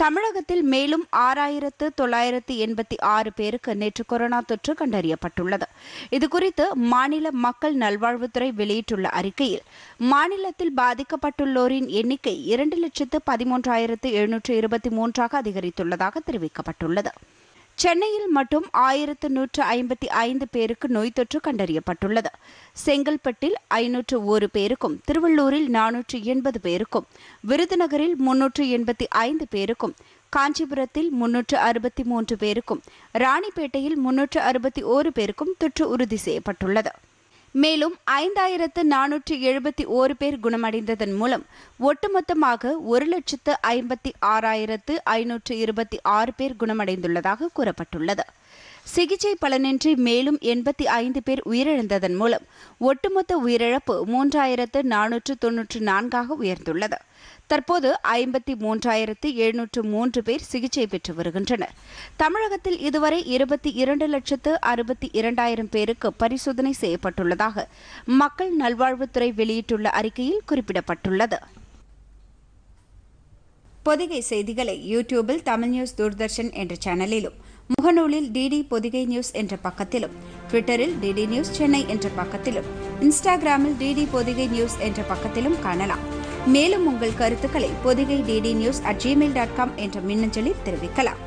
தமிழகத்தில் மேலும் ஆறாயிரத்து தொள்ளாயிரத்து எண்பத்தி ஆறு பேருக்கு நேற்று கொரோனா தொற்று கண்டறியப்பட்டுள்ளது இதுகுறித்து மாநில மக்கள் நல்வாழ்வுத்துறை வெளியிட்டுள்ள அறிக்கையில் மாநிலத்தில் பாதிக்கப்பட்டுள்ளோரின் எண்ணிக்கை இரண்டு லட்சத்து பதிமூன்றாயிரத்து எழுநூற்று இருபத்தி மூன்றாக அதிகரித்துள்ளதாக தெரிவிக்கப்பட்டுள்ளது சென்னையில் மட்டும் ஆயிரத்து நூற்று ஐம்பத்தி ஐந்து பேருக்கு நோய் தொற்று கண்டறியப்பட்டுள்ளது செங்கல்பட்டில் ஐநூற்று ஒரு பேருக்கும் திருவள்ளூரில் நானூற்று எண்பது பேருக்கும் விருதுநகரில் முன்னூற்று எண்பத்தி ஐந்து பேருக்கும் காஞ்சிபுரத்தில் முன்னூற்று அறுபத்தி மூன்று பேருக்கும் ராணிப்பேட்டையில் முன்னூற்று அறுபத்தி ஓரு பேருக்கும் தொற்று உறுதி செய்யப்பட்டுள்ளது மேலும் ஐந்தாயிரத்து நானூற்று எழுபத்தி ஓரு பேர் குணமடைந்ததன் மூலம் ஒட்டுமொத்தமாக ஒரு லட்சத்து ஐம்பத்தி ஆறாயிரத்து ஐநூற்று இருபத்தி ஆறு பேர் குணமடைந்துள்ளதாக கூறப்பட்டுள்ளது சிகிச்சை பலனின்றி மேலும் எண்பத்தி ஐந்து பேர் உயிரிழந்ததன் மூலம் ஒட்டுமொத்த உயிரிழப்பு மூன்றாயிரத்து நானூற்று தொன்னூற்று நான்காக உயர்ந்துள்ளது தற்போது ஐம்பத்தி மூன்றாயிரத்து எழுநூற்று மூன்று பேர் சிகிச்சை பெற்று வருகின்றனர் தமிழகத்தில் இதுவரை இருபத்தி இரண்டு லட்சத்து அறுபத்தி இரண்டாயிரம் பேருக்கு பரிசோதனை செய்யப்பட்டுள்ளதாக மக்கள் நல்வாழ்வுத்துறை வெளியிட்டுள்ள அறிக்கையில் குறிப்பிடப்பட்டுள்ளது பொதிகை செய்திகளை யூடியூபில் தமிழ் நியூஸ் தூர்தர்ஷன் என்ற சேனலிலும் முகநூலில் டிடி பொதிகை நியூஸ் என்ற பக்கத்திலும் ட்விட்டரில் டிடி நியூஸ் சென்னை என்ற பக்கத்திலும் இன்ஸ்டாகிராமில் டிடி பொதிகை நியூஸ் என்ற பக்கத்திலும் காணலாம் மேலும் உங்கள் கருத்துக்களை Podhigai DD news at Gmail dot com என்ற மின்னஞ்சலில் தெரிவிக்கலாம்